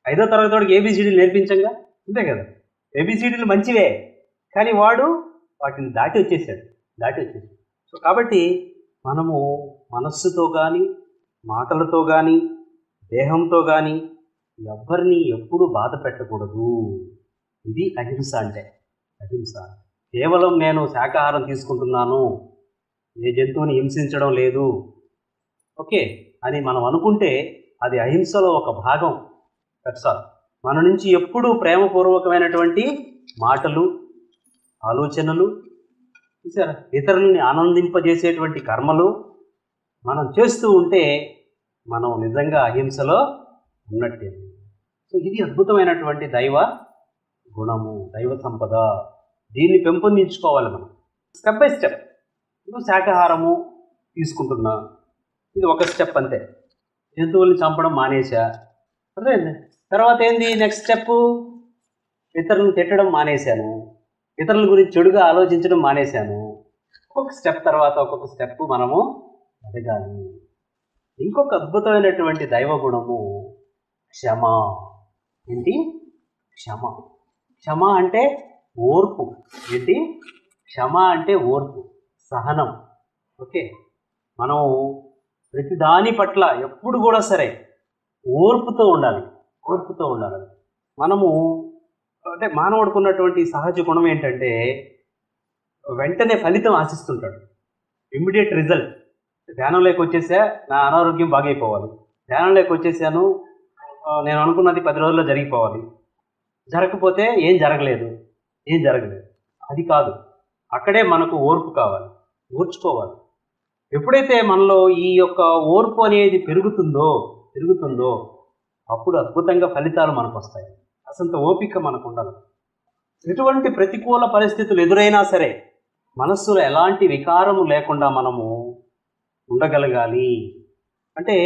ఐదో తరగతి వాడికి ఏబిసిడీలు నేర్పించంగా అంతే కదా ఏబిసిడీలు మంచివే కానీ వాడు వాటిని దాటి వచ్చేసాడు దాటి వచ్చేసాడు సో కాబట్టి మనము మనస్సుతో కానీ మాటలతో కానీ దేహంతో కానీ ఎవ్వరిని ఎప్పుడు బాధ పెట్టకూడదు ఇది అహింస అంటే అహింస కేవలం నేను శాకాహారం తీసుకుంటున్నాను ఏ జంతువుని హింసించడం లేదు ఓకే అని మనం అనుకుంటే అది అహింసలో ఒక భాగం సార్ మన నుంచి ఎప్పుడూ ప్రేమపూర్వకమైనటువంటి మాటలు ఆలోచనలు చూసారా ఇతరులని ఆనందింపజేసేటువంటి కర్మలు మనం చేస్తూ ఉంటే మనం నిజంగా అహింసలో ఉన్నట్టే సో ఇది అద్భుతమైనటువంటి దైవ గుణము దైవ సంపద దీన్ని పెంపొందించుకోవాలి మనం స్టెప్ బై స్టెప్ ఇప్పుడు శాకాహారము తీసుకుంటున్నా ఇది ఒక స్టెప్ అంతే జంతువుల్ని చంపడం మానేసా అర్థమైంది తర్వాత ఏంది నెక్స్ట్ స్టెప్ ఇతరులను తిట్టడం మానేశాను ఇతరుల గురించి చెడుగా ఆలోచించడం మానేశాను ఒక్కొక్క స్టెప్ తర్వాత ఒక్కొక్క స్టెప్ మనము ఎదగాలి ఇంకొక అద్భుతమైనటువంటి దైవ గుణము క్షమ ఏంటి క్షమ క్షమ అంటే ఓర్పు ఏంటి క్షమ అంటే ఓర్పు సహనం ఓకే మనం ప్రతి దాని పట్ల ఎప్పుడు కూడా సరే ఓర్పుతో ఉండాలి ఓర్పుతో ఉండాలి మనము అంటే మానవుడికి ఉన్నటువంటి సహజ గుణం ఏంటంటే వెంటనే ఫలితం ఆశిస్తుంటాడు ఇమ్మీడియట్ రిజల్ట్ ధ్యానంలోకి వచ్చేసా నా అనారోగ్యం బాగైపోవాలి ధ్యానంలోకి వచ్చేసాను ఆ, నేను అనుకున్నది పది రోజుల్లో జరిగిపోవాలి జరగకపోతే ఏం జరగలేదు ఏం జరగలేదు అది కాదు అక్కడే మనకు ఓర్పు కావాలి ఓర్చుకోవాలి ఎప్పుడైతే మనలో ఈ యొక్క ఓర్పు అనేది పెరుగుతుందో పెరుగుతుందో అప్పుడు అద్భుతంగా ఫలితాలు మనకు వస్తాయి అసంత ఓపిక మనకు ఉండాలి ఎటువంటి ప్రతికూల పరిస్థితులు ఎదురైనా సరే మనస్సులో ఎలాంటి వికారము లేకుండా మనము ఉండగలగాలి అంటే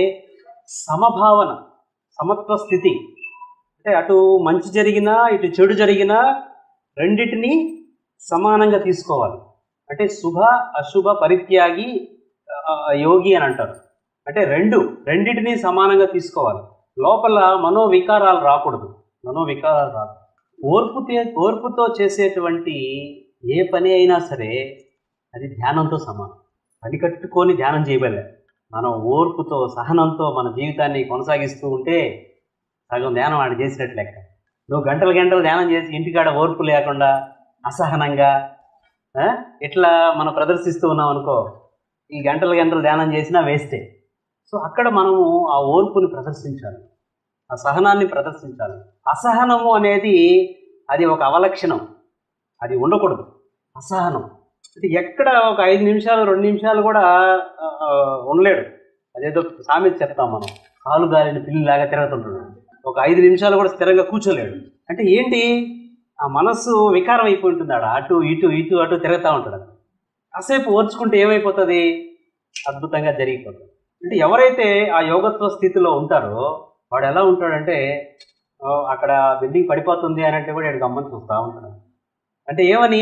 సమభావన సమత్వ స్థితి అంటే అటు మంచి జరిగినా ఇటు చెడు జరిగినా రెండిటిని సమానంగా తీసుకోవాలి అంటే శుభ అశుభ పరిత్యాగి ఆ, యోగి అని అంటారు అంటే రెండు రెండిటిని సమానంగా తీసుకోవాలి లోపల మనోవికారాలు రాకూడదు మనోవికారాలు రాదు ఓర్పు తే- ఓర్పుతో చేసేటువంటి ఏ పని అయినా సరే అది ధ్యానంతో సమానం పని కట్టుకొని ధ్యానం చేయబలే మనం ఓర్పుతో సహనంతో మన జీవితాన్ని కొనసాగిస్తూ ఉంటే సగం ధ్యానం ఆడ చేసినట్టు లెక్క నువ్వు గంటలు గంటలు ధ్యానం చేసి ఇంటికాడ ఓర్పు లేకుండా అసహనంగా ఆ, ఇట్లా మనం ప్రదర్శిస్తూ ఉన్నాం అనుకో ఈ గంటలు గంటలు ధ్యానం చేసినా వేస్టే సో అక్కడ మనము ఆ ఓర్పుని ప్రదర్శించాలి ఆ సహనాన్ని ప్రదర్శించాలి అసహనము అనేది అది ఒక అవలక్షణం అది ఉండకూడదు అసహనం అంటే ఎక్కడ ఒక ఐదు నిమిషాలు రెండు నిమిషాలు కూడా ఆ, ఉండలేడు అదేదో సామెత చెప్తాం మనం కాలు గాలిని పిల్లిలాగా తిరుగుతుంటాడు ఒక ఐదు నిమిషాలు కూడా స్థిరంగా కూర్చోలేడు అంటే ఏంటి ఆ మనస్సు వికారం అయిపోయి ఉంటుంది ఆడ అటు ఇటు ఇటు అటు తిరుగుతూ ఉంటాడు కాసేపు ఓర్చుకుంటే ఏమైపోతుంది అద్భుతంగా జరిగిపోతుంది అంటే ఎవరైతే ఆ యోగత్వ స్థితిలో ఉంటారో వాడు ఎలా ఉంటాడంటే "ఓ, అక్కడ బిల్డింగ్ పడిపోతుంది అని అంటే కూడా వాడు గమ్మని చూస్తూ ఉంటాడు అంటే ఏమని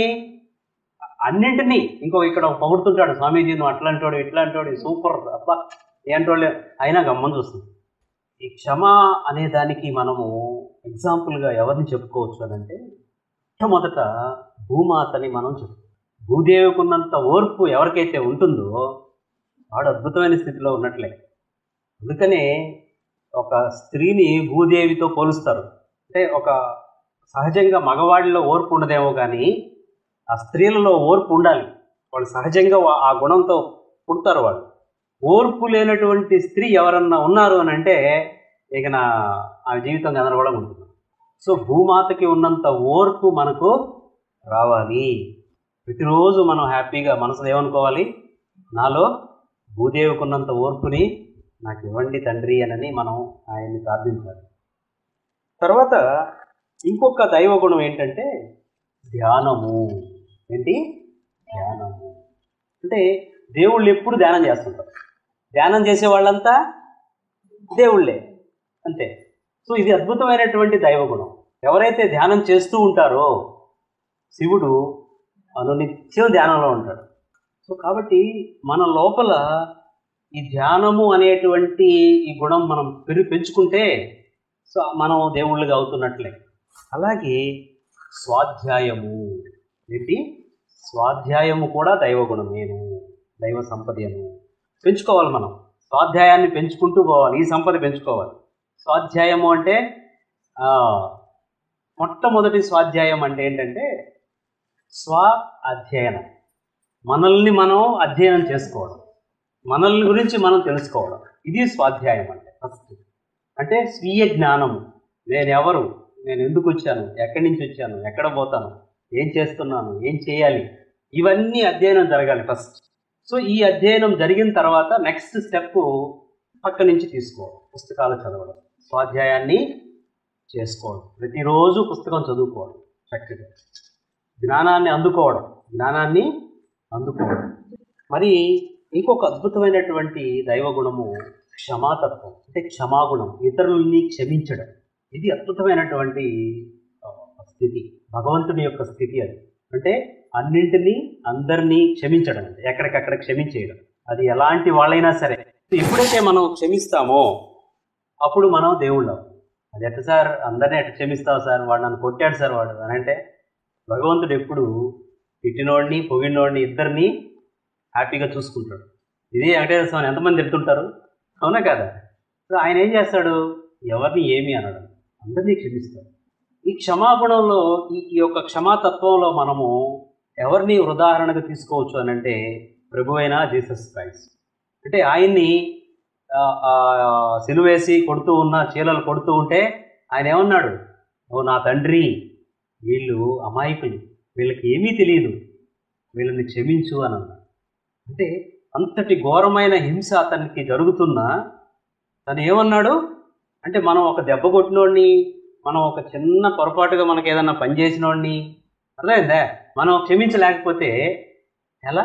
అన్నింటినీ ఇంకో ఇక్కడ పొగుడుతుంటాడు స్వామీజీ నువ్వు అట్లాంటోడు ఇట్లాంటోడు సూపర్ అబ్బా ఏంటోళ్ళు అయినా గమ్మని చూస్తుంది ఈ క్షమ అనే దానికి మనము ఎగ్జాంపుల్గా ఎవరిని చెప్పుకోవచ్చు అని అంటే మొట్టమొదట భూమాతని మనం చెప్పు భూదేవికున్నంత ఓర్పు ఎవరికైతే ఉంటుందో వాడు అద్భుతమైన స్థితిలో ఉన్నట్లే అందుకనే ఒక స్త్రీని భూదేవితో పోలుస్తారు అంటే ఒక సహజంగా మగవాడిలో ఓర్పు ఉండదేమో కానీ ఆ స్త్రీలలో ఓర్పు ఉండాలి వాళ్ళు సహజంగా వా- ఆ గుణంతో పుడతారు వాళ్ళు ఓర్పు లేనటువంటి స్త్రీ ఎవరన్నా ఉన్నారు అని అంటే ఇక నా ఆ జీవితం గందరగోళం ఉంటుంది సో భూమాతకి ఉన్నంత ఓర్పు మనకు రావాలి ప్రతిరోజు మనం హ్యాపీగా మనసులో ఏమనుకోవాలి నాలో భూదేవికి ఉన్నంత ఓర్పుని నాకు ఇవ్వండి తండ్రి అనని మనం ఆయన్ని ప్రార్థించాలి తర్వాత ఇంకొక దైవ గుణం ఏంటంటే ధ్యానము ఏంటి ధ్యానము అంటే దేవుళ్ళు ఎప్పుడు ధ్యానం చేస్తుంటారు ధ్యానం చేసే వాళ్ళంతా దేవుళ్ళే అంతే సో ఇది అద్భుతమైనటువంటి దైవ గుణం ఎవరైతే ధ్యానం చేస్తూ ఉంటారో శివుడు అనునిత్యం ధ్యానంలో ఉంటాడు సో కాబట్టి మన లోపల ఈ ధ్యానము అనేటువంటి ఈ గుణం మనం పెరు పెంచుకుంటే సో మనం దేవుళ్ళుగా అవుతున్నట్లే అలాగే స్వాధ్యాయము ఏంటి స్వాధ్యాయము కూడా దైవ గుణమేను దైవ సంపదను పెంచుకోవాలి మనం స్వాధ్యాయాన్ని పెంచుకుంటూ పోవాలి ఈ సంపద పెంచుకోవాలి స్వాధ్యాయము అంటే ఆ, మొట్టమొదటి స్వాధ్యాయం అంటే ఏంటంటే స్వ అధ్యయనం మనల్ని మనం అధ్యయనం చేసుకోవడం మనల్ని గురించి మనం తెలుసుకోవడం ఇది స్వాధ్యాయం అంటే ఫస్ట్ అంటే స్వీయ జ్ఞానము నేను ఎవరు నేను ఎందుకు వచ్చాను ఎక్కడి నుంచి వచ్చాను ఎక్కడ పోతాను ఏం చేస్తున్నాను ఏం చేయాలి ఇవన్నీ అధ్యయనం జరగాలి ఫస్ట్ సో ఈ అధ్యయనం జరిగిన తర్వాత నెక్స్ట్ స్టెప్ పక్క నుంచి తీసుకోవడం పుస్తకాలు చదవడం స్వాధ్యాయాన్ని చేసుకోవడం ప్రతిరోజు పుస్తకం చదువుకోవడం చక్కగా జ్ఞానాన్ని అందుకోవడం జ్ఞానాన్ని అందుకోవడం మరి ఇంకొక అద్భుతమైనటువంటి దైవ గుణము క్షమాతత్వం అంటే క్షమాగుణం ఇతరుల్ని క్షమించడం ఇది అద్భుతమైనటువంటి ఆ, స్థితి భగవంతుని యొక్క స్థితి అది అంటే అన్నింటినీ అందరినీ క్షమించడం అంటే ఎక్కడికక్కడ క్షమించేయడం అది ఎలాంటి వాళ్ళైనా సరే ఎప్పుడైతే మనం క్షమిస్తామో అప్పుడు మనం దేవుళ్ళం అది ఎట్ట సార్ అందరినీ ఎట్ట క్షమిస్తావు సార్ వాడు నన్ను కొట్టాడు సార్ వాడు అని అంటే భగవంతుడు ఎప్పుడు తిట్టినోడిని పొగిడినోడిని ఇద్దరిని హ్యాపీగా చూసుకుంటాడు ఇదే వెంకటేశ్వర స్వామి ఎంతమంది తిడుతుంటారు అవునా కదా సో ఆయన ఏం చేస్తాడు ఎవరిని ఏమి అనడం అందరినీ క్షమిస్తాడు ఈ క్షమాగుణంలో ఈ ఈ యొక్క క్షమాతత్వంలో మనము ఎవరిని ఉదాహరణగా తీసుకోవచ్చు అని అంటే ప్రభు అయిన జీసస్ క్రైస్ట్ అంటే ఆయన్ని ఆ, ఆ, సిలువేసి కొడుతూ ఉన్న చీలలు కొడుతూ ఉంటే ఆయన ఏమన్నాడు ఓ నా తండ్రి వీళ్ళు అమాయకులు వీళ్ళకి ఏమీ తెలియదు వీళ్ళని క్షమించు అని అన్నాడు అంటే అంతటి ఘోరమైన హింస అతనికి జరుగుతున్నా తను ఏమన్నాడు అంటే మనం ఒక దెబ్బ కొట్టినోడిని మనం ఒక చిన్న పొరపాటుగా మనకి ఏదన్నా పని చేసినోడిని అర్థమైందా మనం క్షమించలేకపోతే ఎలా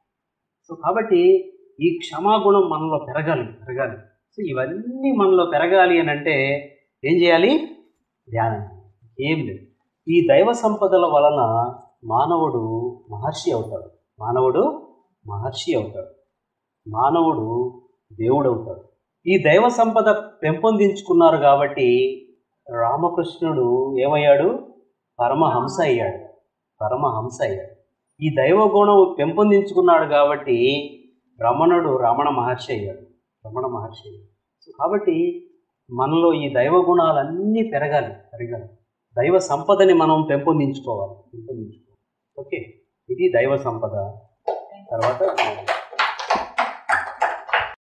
సో కాబట్టి ఈ క్షమాగుణం మనలో పెరగాలి పెరగాలి సో ఇవన్నీ మనలో పెరగాలి అని అంటే ఏం చేయాలి ధ్యానం ఏం లేదు ఈ దైవ సంపదల వలన మానవుడు మహర్షి అవుతాడు మానవుడు మహర్షి అవుతాడు మానవుడు దేవుడు అవుతాడు ఈ దైవ సంపద పెంపొందించుకున్నారు కాబట్టి రామకృష్ణుడు ఏమయ్యాడు పరమహంస అయ్యాడు పరమహంస అయ్యాడు ఈ దైవ గుణం పెంపొందించుకున్నాడు కాబట్టి రమణుడు రమణ మహర్షి అయ్యాడు రమణ మహర్షి అయ్యాడు సో కాబట్టి మనలో ఈ దైవ గుణాలన్నీ పెరగాలి పెరగాలి దైవ సంపదని మనం పెంపొందించుకోవాలి పెంపొందించుకోవాలి ఓకే ఇది దైవ సంపద తర్వాత